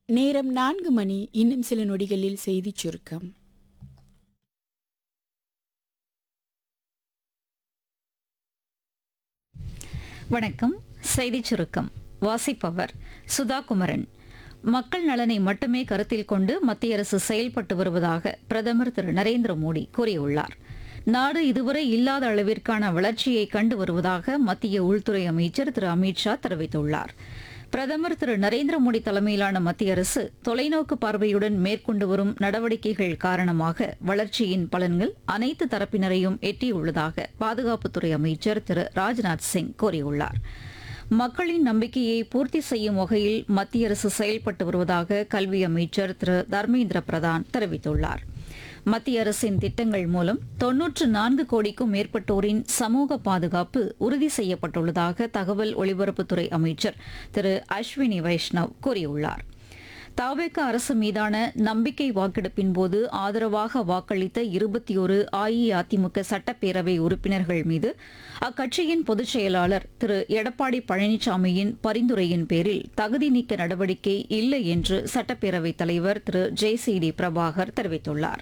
நேரம் நான்கு மணி இன்னும் சில நொடிகளில் செய்திச் சுருக்கம் வணக்கம் செய்திச் சுருக்கம் வாசிப்பவர் சுதா குமரன் மக்கள் நலனை மட்டுமே கருத்தில் கொண்டு மத்திய அரசு செயல்பட்டு வருவதாக பிரதமர் திரு நரேந்திர மோடி கூறியுள்ளார் நாடு இதுவரை இல்லாத அளவிற்கான வளர்ச்சியை கண்டு வருவதாக மத்திய உள்துறை அமைச்சர் திரு அமித்ஷா தெரிவித்துள்ளார் பிரதமர் திரு நரேந்திர மோடி தலைமையிலான மத்திய அரசு தொலைநோக்கு பார்வையுடன் மேற்கொண்டு வரும் நடவடிக்கைகள் காரணமாக வளர்ச்சியின் பலன்கள் அனைத்து தரப்பினரையும் எட்டியுள்ளதாக பாதுகாப்புத்துறை அமைச்சர் திரு ராஜ்நாத் சிங் கூறியுள்ளார் மக்களின் நம்பிக்கையை பூர்த்தி செய்யும் வகையில் மத்திய அரசு செயல்பட்டு வருவதாக கல்வி அமைச்சர் திரு தர்மேந்திர பிரதான் தெரிவித்துள்ளார் மத்திய அரசின் திட்டங்கள் மூலம் தொன்னூற்று நான்கு கோடிக்கும் மேற்பட்டோரின் சமூக பாதுகாப்பு உறுதி செய்யப்பட்டுள்ளதாக தகவல் ஒலிபரப்புத்துறை அமைச்சர் திரு அஸ்வினி வைஷ்ணவ் கூறியுள்ளார் தாவேக அரசு மீதான நம்பிக்கை வாக்கெடுப்பின் போது ஆதரவாக வாக்களித்த இருபத்தி ஒரு அஇஅதிமுக சட்டப்பேரவை உறுப்பினர்கள் மீது அக்கட்சியின் பொதுச் செயலாளர் திரு எடப்பாடி பழனிசாமியின் பரிந்துரையின் பேரில் தகுதி நீக்க நடவடிக்கை இல்லை என்று சட்டப்பேரவைத் தலைவர் திரு ஜெய்சிடி பிரபாகர் தெரிவித்துள்ளார்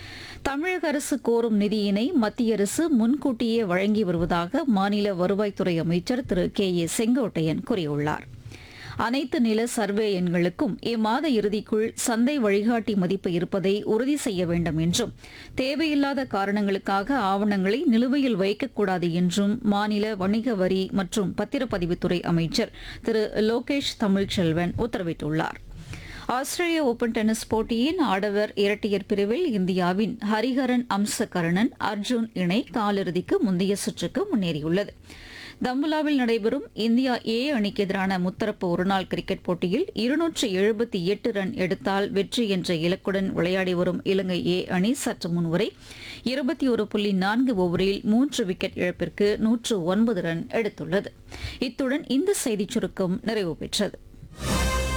தமிழக அரசு கோரும் நிதியினை மத்திய அரசு முன்கூட்டியே வழங்கி வருவதாக மாநில வருவாய்த்துறை அமைச்சர் திரு கே ஏ செங்கோட்டையன் கூறியுள்ளார் அனைத்து நில சர்வே எண்களுக்கும் இம்மாத இறுதிக்குள் சந்தை வழிகாட்டி மதிப்பு இருப்பதை உறுதி செய்ய வேண்டும் என்றும் தேவையில்லாத காரணங்களுக்காக ஆவணங்களை நிலுவையில் வைக்கக்கூடாது என்றும் மாநில வணிக வரி மற்றும் பத்திரப்பதிவுத்துறை அமைச்சர் திரு லோகேஷ் தமிழ்ச்செல்வன் உத்தரவிட்டுள்ளார் ஆஸ்திரேலிய ஓபன் டென்னிஸ் போட்டியின் ஆடவர் இரட்டையர் பிரிவில் இந்தியாவின் ஹரிஹரன் அம்சகரணன் அர்ஜுன் இணை காலிறுதிக்கு முந்தைய சுற்றுக்கு முன்னேறியுள்ளது தம்புலாவில் நடைபெறும் இந்தியா ஏ அணிக்கு எதிரான முத்தரப்பு ஒருநாள் கிரிக்கெட் போட்டியில் இருநூற்று எழுபத்தி எட்டு ரன் எடுத்தால் வெற்றி என்ற இலக்குடன் விளையாடி வரும் இலங்கை ஏ அணி சற்று முன்வரை இருபத்தி ஒரு புள்ளி நான்கு ஓவரில் மூன்று விக்கெட் இழப்பிற்கு நூற்று ஒன்பது ரன் எடுத்துள்ளது இத்துடன் இந்த செய்திச் சுருக்கம் நிறைவு பெற்றது